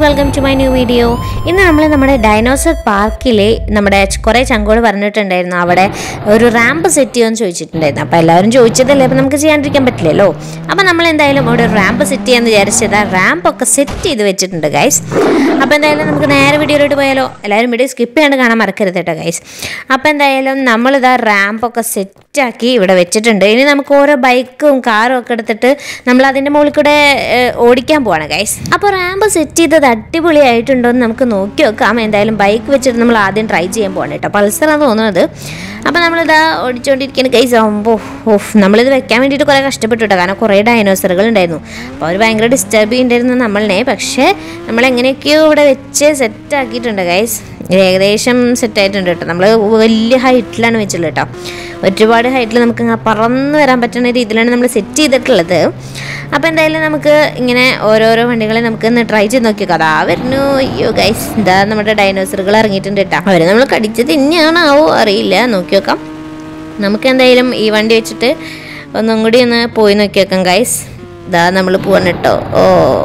Welcome to my new video ഇന്ന് നമ്മൾ നമ്മുടെ ഡൈനോസർ പാർക്കിലെ നമ്മുടെ കുറേ ചങ്കോട് പറഞ്ഞിട്ടുണ്ടായിരുന്നു അവിടെ ഒരു റാമ്പ് സെറ്റ് ചെയ്യുമെന്ന് ചോദിച്ചിട്ടുണ്ടായിരുന്നു അപ്പോൾ എല്ലാവരും ചോദിച്ചതല്ലേ അപ്പോൾ നമുക്ക് ചെയ്യാണ്ടിരിക്കാൻ പറ്റില്ലല്ലോ അപ്പോൾ നമ്മൾ എന്തായാലും അവിടെ ഒരു റാമ്പ് സെറ്റ് ചെയ്യാമെന്ന് വിചാരിച്ചത് ആ റാമ്പ് ഒക്കെ സെറ്റ് ചെയ്ത് വെച്ചിട്ടുണ്ട് ഗൈസ് അപ്പോൾ എന്തായാലും നമുക്ക് നേരെ വീഡിയോയിലോട്ട് പോയാലോ എല്ലാവരും വീഡിയോ സ്കിപ്പ് ചെയ്യാണ്ട് കാണാൻ മറക്കരുത് കേട്ടോ ഗൈസ് അപ്പോൾ എന്തായാലും നമ്മളിതാ റാമ്പൊക്കെ സെറ്റാക്കി ഇവിടെ വെച്ചിട്ടുണ്ട് ഇനി നമുക്ക് ഓരോ ബൈക്കും കാറും ഒക്കെ എടുത്തിട്ട് നമ്മൾ അതിൻ്റെ മുകളിൽ കൂടെ ഏഹ്, ഓടിക്കാൻ പോവാണ് ഗൈസ് അപ്പോൾ റാമ്പ് സെറ്റ് ചെയ്തത് അടിപൊളിയായിട്ടുണ്ടോ എന്ന് നമുക്ക് നോക്കി നോക്കാം എന്തായാലും ബൈക്ക് വെച്ചിട്ട് നമ്മൾ ആദ്യം ട്രൈ ചെയ്യാൻ പോവാണ് കേട്ടോ പൾസറാണ് തോന്നുന്നത് അപ്പോൾ നമ്മളിതാ ഓടിച്ചുകൊണ്ടിരിക്കുന്ന ഗൈസ് ആകുമ്പോൾ ഓഫ് നമ്മളിത് വെക്കാൻ വേണ്ടിയിട്ട് കുറേ കഷ്ടപ്പെട്ടു കേട്ടോ കാരണം കുറേ ഡൈനോസറുകൾ ഉണ്ടായിരുന്നു അപ്പോൾ അവർ ഭയങ്കര ഡിസ്റ്റർബ് ചെയ്യുന്നുണ്ടായിരുന്നു നമ്മളിനെ പക്ഷേ നമ്മൾ എങ്ങനെയൊക്കെയോ ഇവിടെ വെച്ച് സെറ്റ് ആക്കിയിട്ടുണ്ട് ഗൈസ് ഏകദേശം സെറ്റ് ആയിട്ടുണ്ട് കേട്ടോ നമ്മൾ വലിയ ഹൈറ്റിലാണ് വെച്ചുള്ളത് കേട്ടോ ഒരുപാട് ഹൈറ്റിൽ നമുക്ക് ഇങ്ങനെ പറന്ന് വരാൻ പറ്റുന്ന രീതിയിലാണ് നമ്മൾ സെറ്റ് ചെയ്തിട്ടുള്ളത് അപ്പോൾ എന്തായാലും നമുക്ക് ഇങ്ങനെ ഓരോരോ വണ്ടികളെ നമുക്ക് ഒന്ന് ട്രൈ ചെയ്ത് നോക്കിയോ അതാ വരുന്നു അയ്യോ ഗൈസ് ഇതാ നമ്മുടെ ഡൈനോസറുകൾ ഇറങ്ങിയിട്ടുണ്ട് കേട്ടോ അവർ നമ്മൾ കടിച്ചത് തന്നെയാണാവോ അറിയില്ല നോക്കി നോക്കാം നമുക്ക് എന്തായാലും ഈ വണ്ടി വെച്ചിട്ട് ഒന്നും കൂടി ഒന്ന് പോയി നോക്കി നോക്കാം ഗൈസ് ഇതാ നമ്മൾ പോവാണ് കേട്ടോ ഓ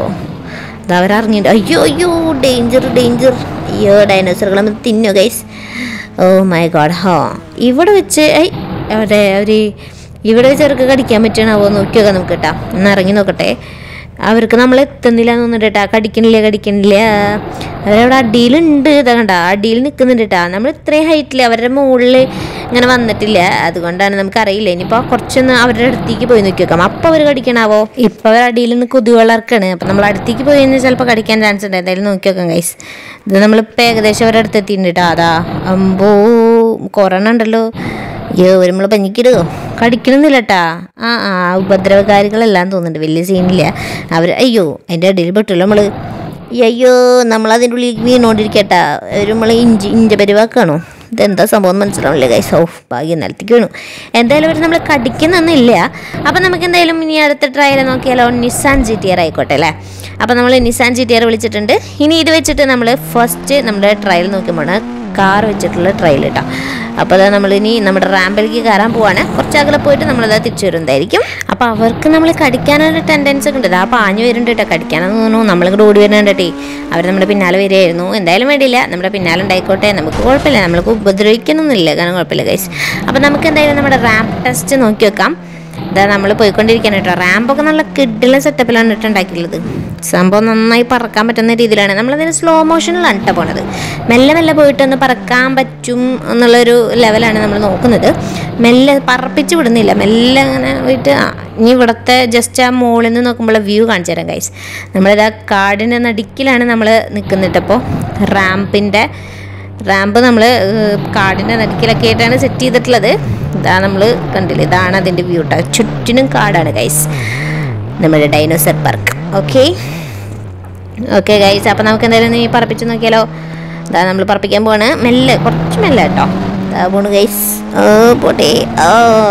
ഇതാ അവരറിഞ്ഞിട്ട് അയ്യോ അയ്യോ ഡേഞ്ചർ ഡേഞ്ചർ അയ്യോ ഡൈനോസറുകൾ നമ്മൾ തിന്നോ ഗൈസ് ഓ മൈ ഗോഡ് ഹാ ഇവിടെ വെച്ച് ഐ അവിടെ അവർ ഇവിടെ വെച്ച് അവർക്ക് കടിക്കാൻ പറ്റണാവോ നോക്കി നോക്കാം നമുക്ക് കേട്ടോ ഒന്ന് ഇറങ്ങി നോക്കട്ടെ അവർക്ക് നമ്മൾ എത്തുന്നില്ല എന്ന് തോന്നുന്നുണ്ട് കേട്ടാ കടിക്കണില്ല കടിക്കണില്ല അവരവിടെ അടിയിലുണ്ട് ഇതാ കണ്ട അടിയിൽ നിൽക്കുന്നുണ്ട് കേട്ടാ നമ്മൾ ഇത്രയും ഹൈറ്റിൽ അവരുടെ മുകളിൽ ഇങ്ങനെ വന്നിട്ടില്ല അതുകൊണ്ടാണ് നമുക്കറിയില്ല ഇനിയിപ്പോൾ കുറച്ചൊന്ന് അവരുടെ അടുത്തേക്ക് പോയി നോക്കി നോക്കാം അപ്പോൾ അവർ കടിക്കണാവോ ഇപ്പോൾ അവർ അടിയിൽ നിന്ന് കൊതുകുകൾ ഇറക്കാണ് അപ്പം നമ്മൾ അടുത്തേക്ക് പോയി കഴിഞ്ഞാൽ ചിലപ്പോൾ കടിക്കാൻ ചാൻസ് ഉണ്ട് എന്തായാലും നോക്കി നോക്കാം ഗൈസ് ഇത് നമ്മളിപ്പോൾ ഏകദേശം അവരുടെ അടുത്ത് എത്തിയിട്ടുണ്ട് കേട്ടോ അതാ അമ്പോ കൊറോണ ഉണ്ടല്ലോ അയ്യോ നമ്മൾ പഞ്ഞിക്കിടോ കടിക്കണമെന്നില്ല കേട്ടാ ആ ആ ഉപദ്രവകാരികളെല്ലാം തോന്നുന്നുണ്ട് വലിയ സീനില്ല അവർ അയ്യോ അതിൻ്റെ ഇടയിൽ പെട്ടല്ലോ നമ്മൾ അയ്യോ നമ്മൾ അതിൻ്റെ ഉള്ളിൽ വീണുകൊണ്ടിരിക്കട്ടാ ഒരു നമ്മൾ ഇഞ്ചി ഇഞ്ച പരിവാക്കാണോ ഇതെന്താ സംഭവം എന്ന് മനസ്സിലാവില്ല ഗൈസ് ഓഫ് ഭാഗ്യം നിലത്തേക്ക് വീണു എന്തായാലും അവർ നമ്മൾ കടിക്കുന്നൊന്നുമില്ല അപ്പം നമുക്ക് എന്തായാലും ഇനി അടുത്ത ട്രയൽ നോക്കിയാലോ നിസാൻ ജി ടി ആർ ആയിക്കോട്ടെ അല്ലേ അപ്പം നമ്മൾ നിസാൻ ജി ടി ആർ വിളിച്ചിട്ടുണ്ട് ഇനി ഇത് വെച്ചിട്ട് നമ്മൾ ഫസ്റ്റ് നമ്മുടെ ട്രയൽ നോക്കുമ്പോൾ കാർ വെച്ചിട്ടുള്ള ട്രയൽ കേട്ടോ അപ്പോൾ അതാ നമ്മളിനി നമ്മുടെ റാമ്പിലേക്ക് കയറാൻ പോവാണ് കുറച്ച് അകലെ പോയിട്ട് നമ്മളത് തിരിച്ചു വരുന്നതായിരിക്കും അപ്പോൾ അവർക്ക് നമ്മൾ കടിക്കാനൊരു ടെൻഡൻസി ഒക്കെ ഉണ്ട് ആ പാഞ്ഞു വരുന്നുണ്ട് കേട്ടോ കടിക്കാനെന്ന് തോന്നുന്നു നമ്മളിങ്ങോട്ട് ഓടി വരുന്നുണ്ട് അവർ നമ്മുടെ പിന്നാലെ വരികയായിരുന്നു എന്തായാലും വേണ്ടിയില്ല നമ്മുടെ പിന്നാലെ ഉണ്ടായിക്കോട്ടെ നമുക്ക് കുഴപ്പമില്ല നമ്മൾക്ക് ഉപദ്രവിക്കണമെന്നില്ല കാരണം കുഴപ്പമില്ല ഗൈസ് അപ്പോൾ നമുക്ക് എന്തായാലും നമ്മുടെ റാമ്പ് ടെസ്റ്റ് നോക്കി വെക്കാം ഇതാ നമ്മൾ പോയിക്കൊണ്ടിരിക്കുകയാണ് കേട്ടോ റാമ്പൊക്കെ നല്ല കിഡിലെ സെറ്റപ്പിലാണ് ഇട്ട് ഉണ്ടാക്കിയിട്ടുള്ളത് സംഭവം നന്നായി പറക്കാൻ പറ്റുന്ന രീതിയിലാണ് നമ്മളതിന് സ്ലോ മോഷനിലാണ് കേട്ടോ പോണത് മെല്ലെ മെല്ലെ പോയിട്ടൊന്ന് പറക്കാൻ പറ്റും എന്നുള്ളൊരു ലെവലാണ് നമ്മൾ നോക്കുന്നത് മെല്ലെ പറപ്പിച്ച് വിടുന്നില്ല മെല്ലെ അങ്ങനെ പോയിട്ട് ആ, ഇനി ഇവിടുത്തെ ജസ്റ്റ് ആ മുകളിൽ നിന്ന് നോക്കുമ്പോൾ വ്യൂ കാണിച്ചു തരാം ഗൈസ് നമ്മളിതാ കാടിൻ്റെ നടുക്കിലാണ് നമ്മൾ നിൽക്കുന്നിട്ട് അപ്പോൾ റാമ്പിൻ്റെ റാമ്പ് നമ്മൾ കാടിൻ്റെ നടുക്കിലൊക്കെ ആയിട്ടാണ് സെറ്റ് ചെയ്തിട്ടുള്ളത് ഇതാ നമ്മൾ കണ്ടില്ലേ ഇതാണ് അതിൻ്റെ വ്യൂ കേട്ടോ ചുറ്റിനും കാടാണ് ഗൈസ് നമ്മുടെ dinosaur park okay okay guys അപ്പോൾ നമുക്ക് എന്തായാലും നീ പറപ്പിച്ച് നോക്കിയാലോ ഇതാ നമ്മൾ പറപ്പിക്കാൻ പോവാണ് മെല്ലെ കുറച്ച് മെല്ലെ കേട്ടോ ഇതാ പോണു ഗൈസ് ഓ പോട്ടെ ഓ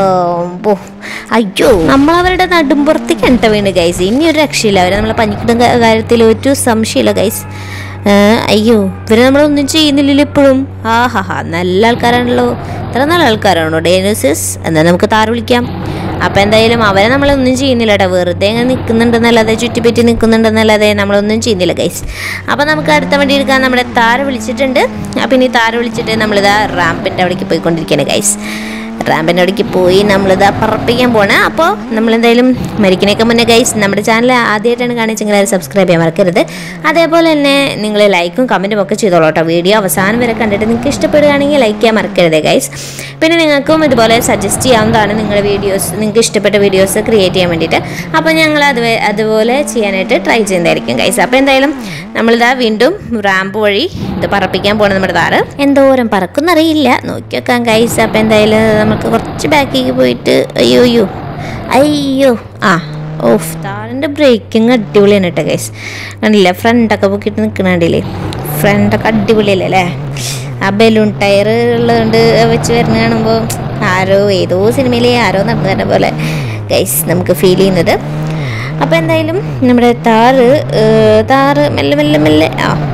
പോ അയ്യോ നമ്മൾ അവരുടെ നടുമ്പുറത്തേക്ക് കണ്ട വീണ് ഗൈസ് ഇനി ഒരു രക്ഷയില്ല അവരെ നമ്മളെ പഞ്ഞിക്കിടുന്ന കാര്യത്തിൽ ഒരു സംശയമില്ല ഗൈസ് അയ്യോ ഇവരെ നമ്മളൊന്നും ചെയ്യുന്നില്ലല്ലോ ഇപ്പോഴും ആ ഹാ ഹാ നല്ല ആൾക്കാരാണല്ലോ ഇത്ര നല്ല ആൾക്കാരാണോ ഡേനോസിസ് എന്നാൽ നമുക്ക് താറ് വിളിക്കാം അപ്പം എന്തായാലും അവരെ നമ്മളൊന്നും ചെയ്യുന്നില്ല കേട്ടോ വെറുതെ ഇങ്ങനെ നിൽക്കുന്നുണ്ടെന്നല്ലാതെ ചുറ്റിപ്പറ്റി നിൽക്കുന്നുണ്ടെന്നല്ലാതെ നമ്മളൊന്നും ചെയ്യുന്നില്ല ഗൈസ് അപ്പം നമുക്ക് അടുത്ത വണ്ടി എടുക്കാൻ നമ്മുടെ താറ് വിളിച്ചിട്ടുണ്ട് അപ്പം ഇനി താറ് വിളിച്ചിട്ട് നമ്മളിതാ റാമ്പിൻ്റെ അവിടേക്ക് പോയിക്കൊണ്ടിരിക്കുകയാണ് ഗൈസ് റാമ്പിൻ്റെ അവിടേക്ക് പോയി നമ്മളിതാ പറപ്പിക്കാൻ പോണേ അപ്പോൾ നമ്മളെന്തായാലും മരിക്കണേക്ക് മുന്നേ ഗൈസ് നമ്മുടെ ചാനൽ ആദ്യമായിട്ടാണ് കാണിച്ചെങ്കിൽ അത് സബ്സ്ക്രൈബ് ചെയ്യാൻ മറക്കരുത് അതേപോലെ തന്നെ നിങ്ങൾ ലൈക്കും കമൻറ്റും ഒക്കെ ചെയ്തോളൂ കേട്ടോ വീഡിയോ അവസാനം വരെ കണ്ടിട്ട് നിങ്ങൾക്ക് ഇഷ്ടപ്പെടുകയാണെങ്കിൽ ലൈക്ക് ചെയ്യാൻ മറക്കരുത് ഗൈസ് പിന്നെ നിങ്ങൾക്കും ഇതുപോലെ സജസ്റ്റ് ചെയ്യാവുന്നതാണ് നിങ്ങളുടെ വീഡിയോസ് നിങ്ങൾക്ക് ഇഷ്ടപ്പെട്ട വീഡിയോസ് ക്രിയേറ്റ് ചെയ്യാൻ വേണ്ടിയിട്ട് അപ്പോൾ ഞങ്ങൾ അത് അതുപോലെ ചെയ്യാനായിട്ട് ട്രൈ ചെയ്യുന്നതായിരിക്കും ഗൈസ് അപ്പോൾ എന്തായാലും നമ്മളിതാ വീണ്ടും റാമ്പ് വഴി ഇത് പറപ്പിക്കാൻ പോകണം നമ്മുടെ താറ് എന്തോരം പറക്കുന്നറിയില്ല നോക്കി വെക്കാം ഗൈസ് അപ്പോൾ എന്തായാലും നമുക്ക് കുറച്ച് ബാക്കിലേക്ക് പോയിട്ട് അയ്യോ അയ്യോ അയ്യോ ആ ഓഫ് താറിൻ്റെ ബ്രേക്കിംഗ് അടിപൊളിയാണ് കേട്ടോ ഗൈസ് കണ്ടില്ല ഫ്രണ്ടൊക്കെ പൊക്കിയിട്ട് നിൽക്കണണ്ടില്ലേ ഫ്രണ്ടൊക്കെ അടിപൊളിയല്ലേ അല്ലേ ആ ബലൂൺ ടയർ ഉള്ളതുകൊണ്ട് വെച്ച് വരുന്ന കാണുമ്പോൾ ആരോ ഏതോ സിനിമയിലെ ആരോ നടന്നു വരുന്ന പോലെ ഗൈസ് നമുക്ക് ഫീൽ ചെയ്യുന്നത് അപ്പോൾ എന്തായാലും നമ്മുടെ താറ് ഏഹ്, താറ് മെല്ലെ മെല്ലെ മെല്ലെ ആ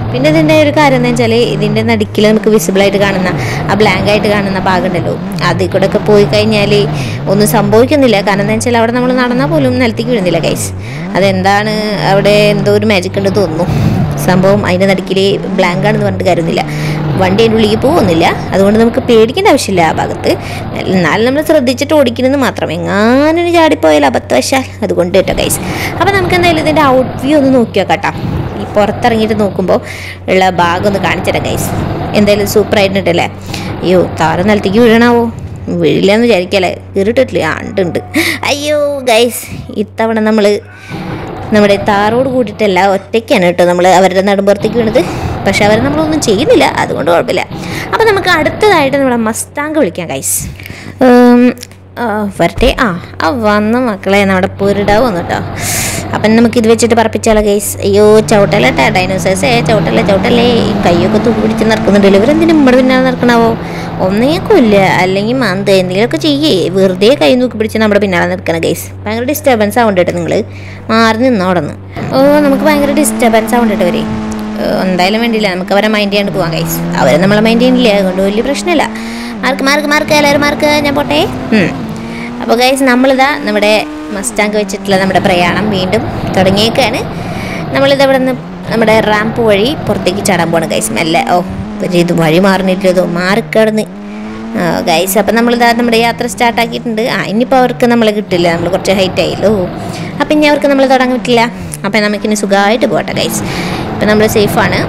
പിന്നെ ഇതിൻ്റെ ഒരു കാര്യം എന്ന് വെച്ചാൽ ഇതിൻ്റെ നടുക്കിൽ നമുക്ക് വിസിബിളായിട്ട് കാണുന്ന ആ ബ്ലാങ്ക് ആയിട്ട് കാണുന്ന ഭാഗമുണ്ടല്ലോ അതിൽ കൂടെ ഒക്കെ പോയി കഴിഞ്ഞാൽ ഒന്നും സംഭവിക്കുന്നില്ല കാരണം എന്താ വെച്ചാൽ അവിടെ നമ്മൾ നടന്നാൽ പോലും നിലത്തേക്ക് വീഴുന്നില്ല ഗൈസ് അതെന്താണ് അവിടെ എന്തോ ഒരു മാജിക് ഉണ്ട് തോന്നുന്നു സംഭവം അതിൻ്റെ നടുക്കിൽ ബ്ലാങ്ക് ആണെന്ന് പറഞ്ഞിട്ട് കാര്യമൊന്നുമില്ല വണ്ടി അതിൻ്റെ ഉള്ളിലേക്ക് പോകുന്നില്ല അതുകൊണ്ട് നമുക്ക് പേടിക്കേണ്ട ആവശ്യമില്ല ആ ഭാഗത്ത് എന്നാലും നമ്മൾ ശ്രദ്ധിച്ചിട്ട് ഓടിക്കണമെന്ന് മാത്രം എങ്ങാനും ചാടിപ്പോയാൽ അബദ്ധവശാൽ അതുകൊണ്ട് കേട്ടോ ഗൈസ് അപ്പോൾ നമുക്ക് എന്തായാലും ഇതിൻ്റെ ഔട്ട് വ്യൂ ഒന്ന് നോക്കി നോക്കാം ഈ പുറത്തിറങ്ങിയിട്ട് നോക്കുമ്പോൾ ഉള്ള ഭാഗം ഒന്ന് കാണിച്ചിടാം ഗൈസ് എന്തായാലും സൂപ്പർ ആയിട്ടുണ്ടല്ലേ അയ്യോ താര നിലത്തേക്ക് വീഴണാവോ വീഴില്ല എന്ന് വിചാരിക്കല്ലേ ഇരുട്ടിട്ടില്ല ആ ഉണ്ട് ഉണ്ട് അയ്യോ ഗൈസ് ഇത്തവണ നമ്മൾ നമ്മുടെ താറോട് കൂടിയിട്ടല്ല ഒറ്റയ്ക്കാണ് കേട്ടോ നമ്മൾ അവരുടെ നടുമ്പുറത്തേക്ക് വീണത് പക്ഷെ അവർ നമ്മളൊന്നും ചെയ്യുന്നില്ല അതുകൊണ്ട് കുഴപ്പമില്ല അപ്പോൾ നമുക്ക് അടുത്തതായിട്ട് നമ്മുടെ മസ്താങ്ക് വിളിക്കാം ഗൈസ് വരട്ടെ ആ ആ വന്ന മക്കളെ നമ്മുടെ പൊരിടാവ് വന്നു കേട്ടോ അപ്പം നമുക്ക് ഇത് വെച്ചിട്ട് പറപ്പിച്ചാലോ ഗൈസ് അയ്യോ ചവിട്ടല്ലേട്ടാ ഡൈനോസേഴ്സേ ചവിട്ടല്ലേ ചവിട്ടല്ലേ ഈ കൈയൊക്കെ തൂക്കി പിടിച്ച് നടക്കുന്നുണ്ടല്ലോ ഇവരെന്തിനും ഇവിടെ പിന്നാലെ നടക്കണാവോ ഒന്നെങ്കിൽ കൊല്ല അല്ലെങ്കിൽ മന്ത് എന്തെങ്കിലുമൊക്കെ ചെയ്യേ വെറുതെ കൈ തൂക്കി പിടിച്ച് നമ്മുടെ പിന്നാലെ നിൽക്കണം ഗൈസ് ഭയങ്കര ഡിസ്റ്റർബൻസ് ആവണ്ട കേട്ടോ നിങ്ങൾ മാറി നിന്നോ അവിടെ നിന്ന് ഓ നമുക്ക് ഭയങ്കര ഡിസ്റ്റർബൻസ് ആവണ്ട കേട്ടോ അവരെ ഏഹ് എന്തായാലും വേണ്ടിയില്ല നമുക്ക് അവരെ മൈൻഡ് ചെയ്യാണ്ട് പോവാം ഗൈസ് അവർ നമ്മളെ മൈൻഡ് ചെയ്യുന്നില്ല അതുകൊണ്ട് വലിയ പ്രശ്നമില്ല മാർക്ക് മാർക്ക് മാർക്ക് എല്ലാവരും മാർക്ക് ഞാൻ പോട്ടെ ഉം. അപ്പോൾ ഗൈസ് നമ്മളിതാ നമ്മുടെ മസ്റ്റാങ്ക് വെച്ചിട്ടുള്ള നമ്മുടെ പ്രയാണം വീണ്ടും തുടങ്ങിയേക്കാണ് നമ്മളിത് ഇവിടെ നിന്ന് നമ്മുടെ റാമ്പ് വഴി പുറത്തേക്ക് ചാടാൻ പോകണം ഗൈസ് മെല്ലെ ഓ ഇവര് ഇത് വഴി മാറുന്നില്ലതോ മാറിക്കിടന്ന് ഗൈസ് അപ്പം നമ്മളിതാ നമ്മുടെ യാത്ര സ്റ്റാർട്ട് ആക്കിയിട്ടുണ്ട് ആ ഇനിയിപ്പോൾ അവർക്ക് നമ്മളെ കിട്ടില്ല നമ്മൾ കുറച്ച് ഹൈറ്റ് ആയല്ലോ അപ്പം ഇനി അവർക്ക് നമ്മൾ തുടങ്ങാൻ പറ്റില്ല അപ്പം നമുക്കിനി സുഖമായിട്ട് പോകട്ടെ ഗൈസ് ഇപ്പം നമ്മൾ സേഫാണ്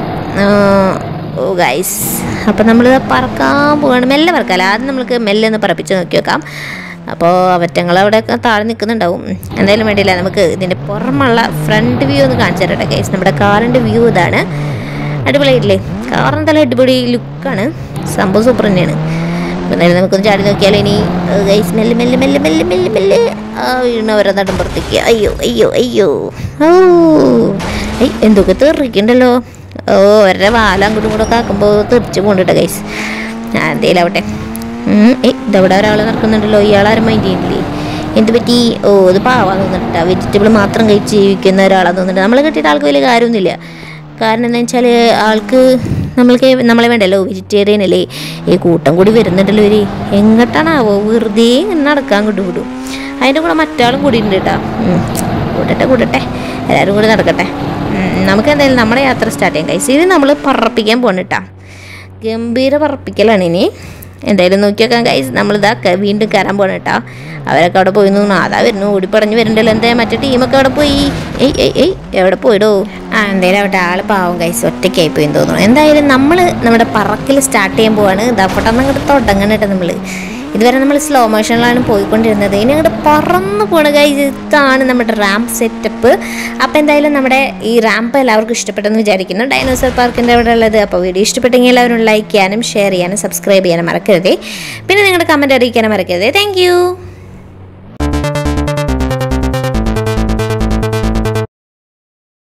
ഓ ഗൈസ് അപ്പം നമ്മൾ പറക്കാൻ പോവാണ് മെല്ലെ പറക്കാല്ല ആദ്യം നമുക്ക് മെല്ലെ ഒന്ന് പറപ്പിച്ച് നോക്കി നോക്കാം അപ്പോൾ അവറ്റങ്ങൾ അവിടെയൊക്കെ താഴെ നിൽക്കുന്നുണ്ടാവും എന്തായാലും വേണ്ടിയില്ല നമുക്ക് ഇതിൻ്റെ പുറമുള്ള ഫ്രണ്ട് വ്യൂ ഒന്ന് കാണിച്ചു തരട്ടെ ഗൈസ് നമ്മുടെ കാറിൻ്റെ വ്യൂ ഇതാണ് അടിപൊളിയായിട്ടില്ലേ കാറിന് നല്ല അടിപൊളി ലുക്കാണ് സംഭവം സൂപ്പർ തന്നെയാണ് അപ്പോൾ എന്തായാലും നമുക്കൊന്ന് ചാടി നോക്കിയാലോ ഇനി ഗൈസ് മെല്ലെ മെല്ലെ മെല്ലെ മെല്ലെ മെല്ലെ മെല്ലെ ആ വീണവരെ നടുമ്പുറത്തേക്ക് അയ്യോ അയ്യോ അയ്യോ ഓ ഏയ് എന്തൊക്കെ തെറിക്കണ്ടല്ലോ ഓ അവരുടെ വാല അങ്ങോട്ടും കൂടെ ആക്കുമ്പോൾ തെറിച്ച് പോകണ്ട ഗൈസ് ആ എന്തേലും ആവട്ടെ ഉം, ഏയ് ഇതവിടെ ഒരാൾ നടക്കുന്നുണ്ടല്ലോ ഇയാളാരും മൈൻഡ് ചെയ്യുന്നില്ലേ എന്ത് പറ്റി ഓ ഇത് പാവാന്ന് തോന്നിട്ടാ വെജിറ്റബിൾ മാത്രം കഴിച്ച് ജീവിക്കുന്ന ഒരാളാന്ന് തോന്നിട്ട് നമ്മളെ കിട്ടിയിട്ട് ആൾക്ക് വലിയ കാര്യമൊന്നുമില്ല കാരണം എന്താ വെച്ചാൽ ആൾക്ക് നമ്മൾക്ക് നമ്മളെ വേണ്ടല്ലോ വെജിറ്റേറിയൻ അല്ലേ ഈ കൂട്ടം കൂടി വരുന്നുണ്ടല്ലോ ഇവര് എങ്ങോട്ടാണാവോ വെറുതെ ഇങ്ങനെ നടക്കാൻ കൊണ്ട് വിടും അതിൻ്റെ കൂടെ മറ്റാളും കൂടി ഉണ്ട് കേട്ടോ ഉം. കൂടട്ടെ കൂടട്ടെ എല്ലാവരും കൂടി നടക്കട്ടെ ഉം, നമുക്ക് എന്തായാലും നമ്മുടെ യാത്ര സ്റ്റാർട്ട് ചെയ്യാം കൈസ് ഇത് നമ്മൾ പറപ്പിക്കാൻ പോകണം കേട്ടോ ഗംഭീര പറപ്പിക്കലാണ് ഇനി എന്തായാലും നോക്കി നോക്കാം കൈസ് നമ്മളിതാ ക- വീണ്ടും കയറാൻ പോകണം കേട്ടോ അവരൊക്കെ അവിടെ പോയി നിന്നു അതാ വരുന്നു ഓടിപ്പടഞ്ഞ് വരുന്നുണ്ടല്ലോ എന്താ മറ്റേ ടീമൊക്കെ അവിടെ പോയി ഏയ് ഏയ് ഏയ് എവിടെ പോയിടോ ആ എന്തായാലും അവിടെ ആള് പാവം കൈസ് ഒറ്റയ്ക്കായി പോയി തോന്നുന്നു എന്തായാലും നമ്മൾ നമ്മുടെ പറക്കിൽ സ്റ്റാർട്ട് ചെയ്യാൻ പോവാണ് ഇതാ പെട്ടെന്ന് അങ്ങോട്ട് തുടങ്ങണം കേട്ടോ നമ്മൾ ഇതുവരെ നമ്മൾ സ്ലോ മോഷനിലാണ് പോയിക്കൊണ്ടിരുന്നത് ഇനി അങ്ങോട്ട് പറന്ന് പോണ കൈസ് ഇതാണ് നമ്മുടെ റാമ്പ് സെറ്റപ്പ് അപ്പോൾ എന്തായാലും നമ്മുടെ ഈ റാമ്പ് എല്ലാവർക്കും ഇഷ്ടപ്പെട്ടെന്ന് വിചാരിക്കുന്നു ഡൈനോസർ പാർക്കിൻ്റെ അവിടെ ഉള്ളത് അപ്പോൾ വീഡിയോ ഇഷ്ടപ്പെട്ടെങ്കിൽ എല്ലാവരും ലൈക്ക് ചെയ്യാനും ഷെയർ ചെയ്യാനും സബ്സ്ക്രൈബ് ചെയ്യാനും മറക്കരുതേ പിന്നെ നിങ്ങളുടെ കമൻറ്റ് അറിയിക്കാനും മറക്കരുതേ താങ്ക്